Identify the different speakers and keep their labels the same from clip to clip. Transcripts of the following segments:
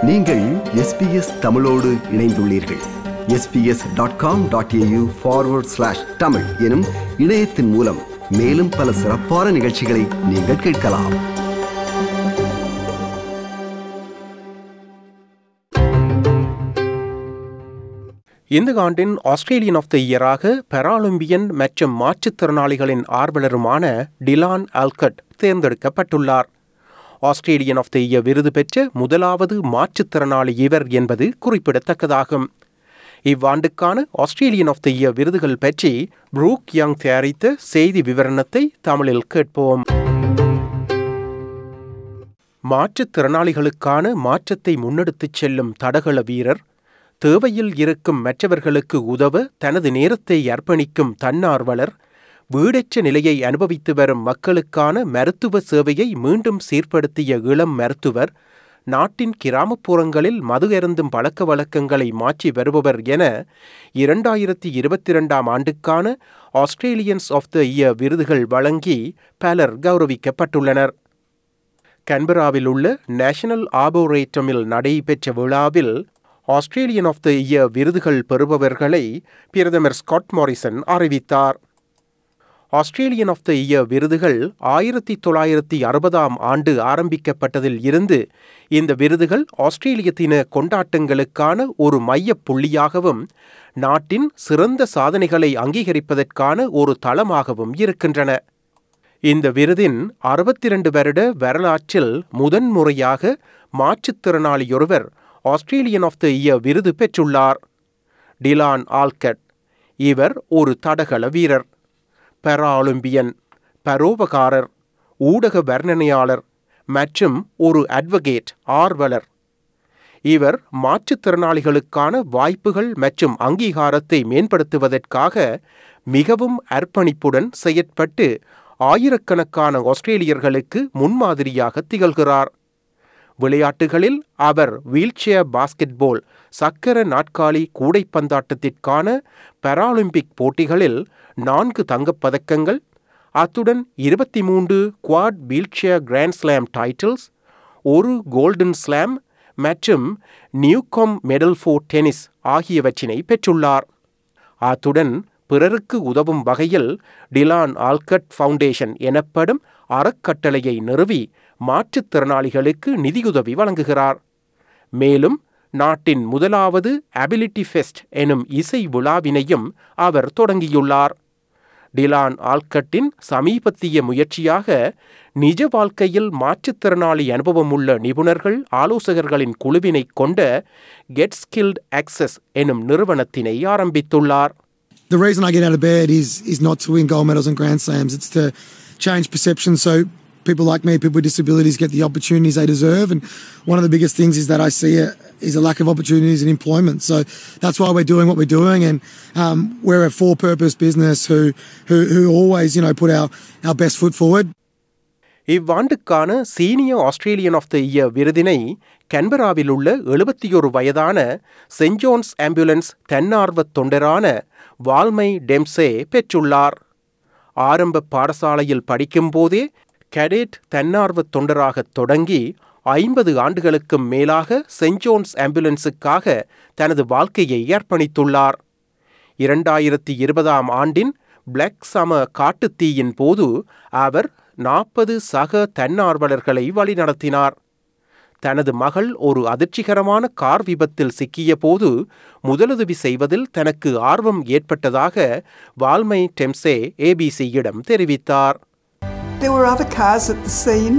Speaker 1: நீங்கள் எஸ்பிஎஸ் தமிழோடு இணைந்துள்ளீர்கள் SBS dot com dot AU forward slash Tamil எனும் இணையத்தின் மூலம் மேலும் பல சிறப்பான நிகழ்ச்சிகளை நீங்கள் கேட்கலாம்
Speaker 2: இந்த ஆண்டின் ஆஸ்திரேலியன் ஆஃப் த இயராக பெராலிம்பியன் மற்றும் மாற்றுத்திறனாளிகளின் ஆர்வலருமான டிலான் ஆல்கட் தேர்ந்தெடுக்கப்பட்டுள்ளார் ஆஸ்திரேலியன் ஆஃப் த இயர் விருது பெற்ற முதலாவது மாற்றுத்திறனாளி இவர் என்பது குறிப்பிடத்தக்கதாகும் இவ்வாண்டுக்கான ஆஸ்திரேலியன் ஆஃப் த இயர் விருதுகள் பற்றி ப்ரூக் யங் தயாரித்த செய்தி விவரணத்தை தமிழில் கேட்போம் மாற்றுத்திறனாளிகளுக்கான மாற்றத்தை முன்னெடுத்துச் செல்லும் தடகள வீரர் தேவையில் இருக்கும் மற்றவர்களுக்கு உதவ தனது நேரத்தை அர்ப்பணிக்கும் தன்னார்வலர் வீடற்ற நிலையை அனுபவித்து வரும் மக்களுக்கான மருத்துவ சேவையை மீண்டும் சீர்படுத்திய இளம் மருத்துவர் நாட்டின் கிராமப்புறங்களில் மது அருந்தும் பழக்க வழக்கங்களை மாற்றி வருபவர் என இரண்டாயிரத்தி இருபத்தி இரண்டாம் ஆண்டுக்கான ஆஸ்திரேலியன்ஸ் ஆஃப் த இயர் விருதுகள் வழங்கி பலர் கௌரவிக்கப்பட்டுள்ளனர் கன்பராவில் உள்ள நேஷனல் ஆபோரேட்டமில் நடைபெற்ற விழாவில் ஆஸ்திரேலியன் ஆஃப் த இயர் விருதுகள் பெறுபவர்களை பிரதமர் ஸ்காட் மாரிசன் அறிவித்தார் ஆஸ்திரேலியன் ஆஃப் த இயர் விருதுகள் ஆயிரத்தி தொள்ளாயிரத்தி அறுபதாம் ஆண்டு ஆரம்பிக்கப்பட்டதில் இருந்து இந்த விருதுகள் ஆஸ்திரேலிய தின கொண்டாட்டங்களுக்கான ஒரு மையப் புள்ளியாகவும் நாட்டின் சிறந்த சாதனைகளை அங்கீகரிப்பதற்கான ஒரு தளமாகவும் இருக்கின்றன இந்த விருதின் அறுபத்தி இரண்டு வருட வரலாற்றில் முதன்முறையாக மாற்றுத்திறனாளியொருவர் ஆஸ்திரேலியன் ஆஃப் த இயர் விருது பெற்றுள்ளார் டிலான் ஆல்கட் இவர் ஒரு தடகள வீரர் பெராலிம்பியன் பரோபகாரர் ஊடக வர்ணனையாளர் மற்றும் ஒரு அட்வொகேட் ஆர்வலர் இவர் மாற்றுத்திறனாளிகளுக்கான வாய்ப்புகள் மற்றும் அங்கீகாரத்தை மேம்படுத்துவதற்காக மிகவும் அர்ப்பணிப்புடன் செயற்பட்டு ஆயிரக்கணக்கான ஆஸ்திரேலியர்களுக்கு முன்மாதிரியாக திகழ்கிறார் விளையாட்டுகளில் அவர் வீல்சேர் பாஸ்கெட்பால் சக்கர நாட்காலி கூடைப்பந்தாட்டத்திற்கான பாராலிம்பிக் போட்டிகளில் நான்கு தங்கப்பதக்கங்கள் அத்துடன் இருபத்தி மூன்று quad wheelchair grand slam titles ஒரு கோல்டன் ஸ்லாம் மற்றும் நியூகாம் மெடல் ஃபோர் டென்னிஸ் ஆகியவற்றினை பெற்றுள்ளார் அத்துடன் பிறருக்கு உதவும் வகையில் டிலான் ஆல்கட் ஃபவுண்டேஷன் எனப்படும் அறக்கட்டளையை நிறுவி மாற்றுத்திறனாளிகளுக்கு நிதியுதவி வழங்குகிறார் மேலும் நாட்டின் முதலாவது அபிலிட்டி ஃபெஸ்ட் எனும் இசை விழாவினையும் அவர் தொடங்கியுள்ளார் டிலான் ஆல்கட்டின் சமீபத்திய முயற்சியாக நிஜ வாழ்க்கையில் மாற்றுத்திறனாளி அனுபவமுள்ள நிபுணர்கள் ஆலோசகர்களின் குழுவினை கொண்ட கெட் ஸ்கில்ட் ஆக்சஸ் எனும் நிறுவனத்தினை ஆரம்பித்துள்ளார்
Speaker 3: The reason I get out of bed is is not to win gold medals and grand slams. It's to change perception so people like me, people with disabilities, get the opportunities they deserve. And one of the biggest things is that I see a, is a lack of opportunities in employment. So that's why we're doing what we're doing, and um, we're a for-purpose business who, who who always you know put our our best foot forward.
Speaker 2: இவ்வாண்டுக்கான senior Australian of the year விருதினை கன்பராவில் உள்ள எழுபத்தி ஒரு வயதான saint John's ambulance தன்னார்வத் தொண்டரான Valmai Dempsey பெற்றுள்ளார் ஆரம்ப பாடசாலையில் படிக்கும்போதே கடேட் தன்னார்வத் தொண்டராகத் தொடங்கி ஐம்பது ஆண்டுகளுக்கும் மேலாக சென்ட் ஜோன்ஸ் ஆம்புலன்ஸுக்காக தனது வாழ்க்கையை அர்ப்பணித்துள்ளார் இரண்டாயிரத்தி இருபதாம் ஆண்டின் பிளாக் சம காட்டுத்தீயின் போது அவர் நாற்பது சக தன்னார்வலர்களை வழிநடத்தினார் தனது மகள் ஒரு அதிர்ச்சிகரமான கார் விபத்தில் சிக்கிய போது முதலுதவி செய்வதில் தனக்கு ஆர்வம் ஏற்பட்டதாக வால்மை டெம்சே ஏபிசியிடம் தெரிவித்தார்
Speaker 4: There were other cars at the scene.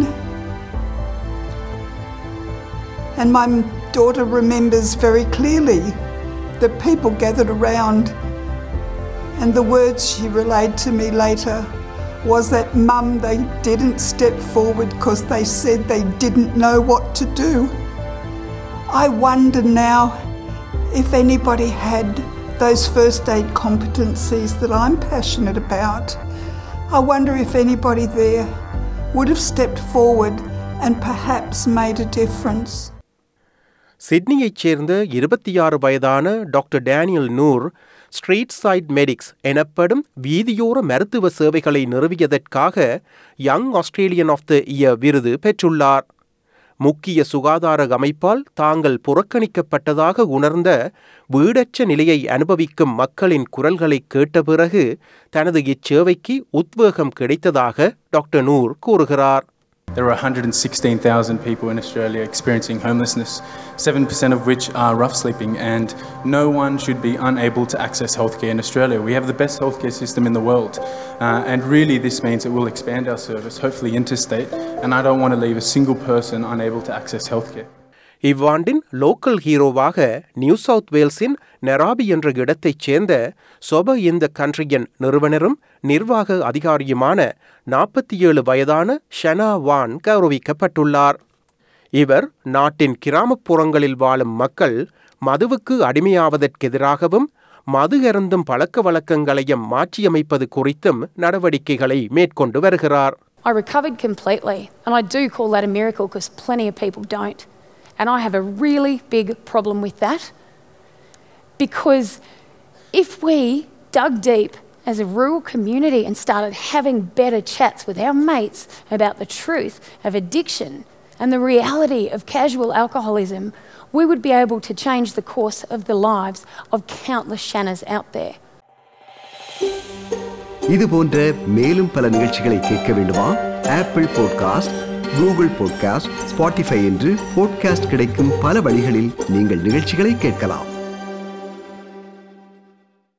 Speaker 4: And my m- daughter remembers very clearly the people gathered around. And the words she relayed to me later was that, Mum, they didn't step forward because they said they didn't know what to do. I wonder now if anybody had those first aid competencies that I'm passionate about. I wonder if anybody there would have stepped forward and perhaps made a difference.
Speaker 2: சிட்னியைச் சேர்ந்த இருபத்தி ஆறு வயதான doctor Daniel Nour street side medics எனப்படும் வீதியோர மருத்துவ சேவைகளை நிறுவியதற்காக young Australian of the year விருது பெற்றுள்ளார் முக்கிய சுகாதார அமைப்பால் தாங்கள் புறக்கணிக்கப்பட்டதாக உணர்ந்த வீடற்ற நிலையை அனுபவிக்கும் மக்களின் குரல்களை கேட்ட பிறகு தனது இச்சேவைக்கு உத்வேகம் கிடைத்ததாக டாக்டர் நூர் கூறுகிறார்
Speaker 5: There are 116,000 people in Australia experiencing homelessness, 7% of which are rough sleeping, and no one should be unable to access healthcare in Australia. We have the best healthcare system in the world, uh, and really this means it will expand our service, hopefully interstate, and I don't want to leave a single person unable to access healthcare.
Speaker 2: இவ்வாண்டின் local ஹீரோவாக new south வேல்ஸின் Narrabri என்ற இடத்தைச் சேர்ந்த சொப இந்த கண்ட்ரியின் நிறுவனரும் நிர்வாக அதிகாரியுமான நாற்பத்தி ஏழு வயதான ஷனா வான் கௌரவிக்கப்பட்டுள்ளார் இவர் நாட்டின் கிராமப்புறங்களில் வாழும் மக்கள் மதுவுக்கு அடிமையாவதற்கெதிராகவும் மது அருந்தும் பழக்க வழக்கங்களையும் மாற்றியமைப்பது குறித்தும் நடவடிக்கைகளை மேற்கொண்டு வருகிறார்
Speaker 6: I recovered completely, and I do call that a miracle because plenty of people don't. And I have a really big problem with that because if we dug deep as a rural community and started having better chats with our mates about the truth of addiction and the reality of casual alcoholism, we would be able to change the course of the lives of countless Shannas out there.
Speaker 1: இது போன்ற மேலும் பல நிகழ்ச்சிகளை கேட்க வேண்டுமா Apple podcast Google podcast Spotify என்று podcast கிடைக்கும் பல வழிகளில் நீங்கள் நிகழ்ச்சிகளை கேட்கலாம்